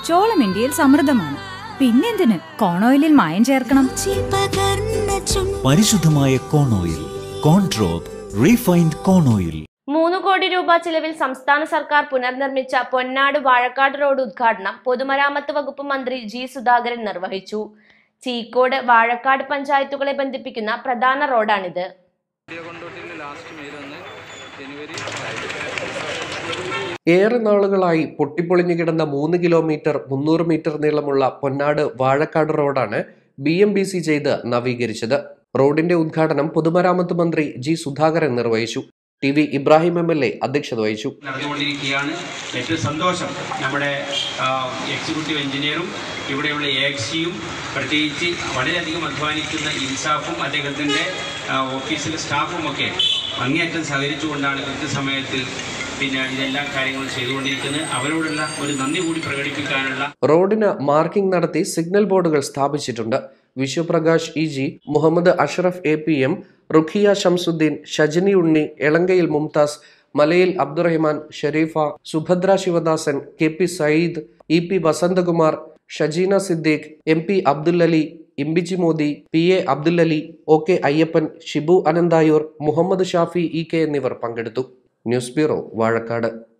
ചോളം ഇന്ത്യയിൽ സമൃദ്ധമാണ് പിന്നെന്തിന് കോണോയിലിൽ മായം ചേർക്കണം പരിശുദ്ധമായ കോൺ ഓയിൽ കോൺട്രോപ്പ് റീഫൈൻഡ് കോൺ ഓയിൽ മൂന്ന് കോടി രൂപ ചിലവിൽ സംസ്ഥാന സർക്കാർ പുനർനിർമ്മിച്ച പൊന്നാട് വാഴക്കാട് റോഡ് ഉദ്ഘാടനം പൊതുമരാമത്ത് വകുപ്പ് മന്ത്രി ജി സുധാകരൻ നിർവഹിച്ചു ചീക്കോട് വാഴക്കാട് പഞ്ചായത്തുകളെ ബന്ധിപ്പിക്കുന്ന പ്രധാന റോഡാണിത് ഏറെ നാളുകളായി പൊട്ടിപ്പൊളിഞ്ഞു കിടന്ന മൂന്ന് കിലോമീറ്റർ മുന്നൂറ് മീറ്റർ നീളമുള്ള പൊന്നാട് വാഴക്കാട് റോഡാണ് ബി എം ബി സി ചെയ്ത് നവീകരിച്ചത് റോഡിന്റെ ഉദ്ഘാടനം പൊതുമരാമത്ത് മന്ത്രി ജി സുധാകരൻ നിർവഹിച്ചു T V Ibrahim M L A അധ്യക്ഷത വഹിച്ചു നടന്നുകൊണ്ടിരിക്കുകയാണ് ഏറ്റവും സന്തോഷം നമ്മുടെ ആ, എക്സിക്യൂട്ടീവ് എഞ്ചിനീയറും ഇവിടെയുള്ള എ എക്സിയും പ്രത്യേകിച്ച് വളരെയധികം അധ്വാനിക്കുന്ന ഇൻസാഫും അദ്ദേഹത്തിൻ്റെ ആ, ഓഫീസിലെ സ്റ്റാഫും ഒക്കെ അങ്ങേയറ്റം സഹകരിച്ചുകൊണ്ടാണ് കൃത്യസമയത്തിൽ പിന്നെ ഇതെല്ലാം കാര്യങ്ങളും ചെയ്തുകൊണ്ടിരിക്കുന്നത് അവരോടുള്ള ഒരു നന്ദി കൂടി പ്രകടിപ്പിക്കാനുള്ള റോഡിന് മാർക്കിംഗ് നടത്തി സിഗ്നൽ ബോർഡുകൾ സ്ഥാപിച്ചിട്ടുണ്ട് Vishwaprakash E G Muhammad Ashraf A P M Rukhiya Shamsudheen Shajani Unni Elankayil Mumtaz Malayil Abdurahman Shareefa Subhadra Sivadasan K P Sayyid E P Vasanthakumar Shajeena Siddique M P Abdul Ali ഇംബിജി Modi P A Abdul Ali O K Ayyappan Shibu Ananthayur Muhammad Shafi E K എന്നിവർ പങ്കെടുത്തു ന്യൂസ് ബ്യൂറോ വാഴക്കാട്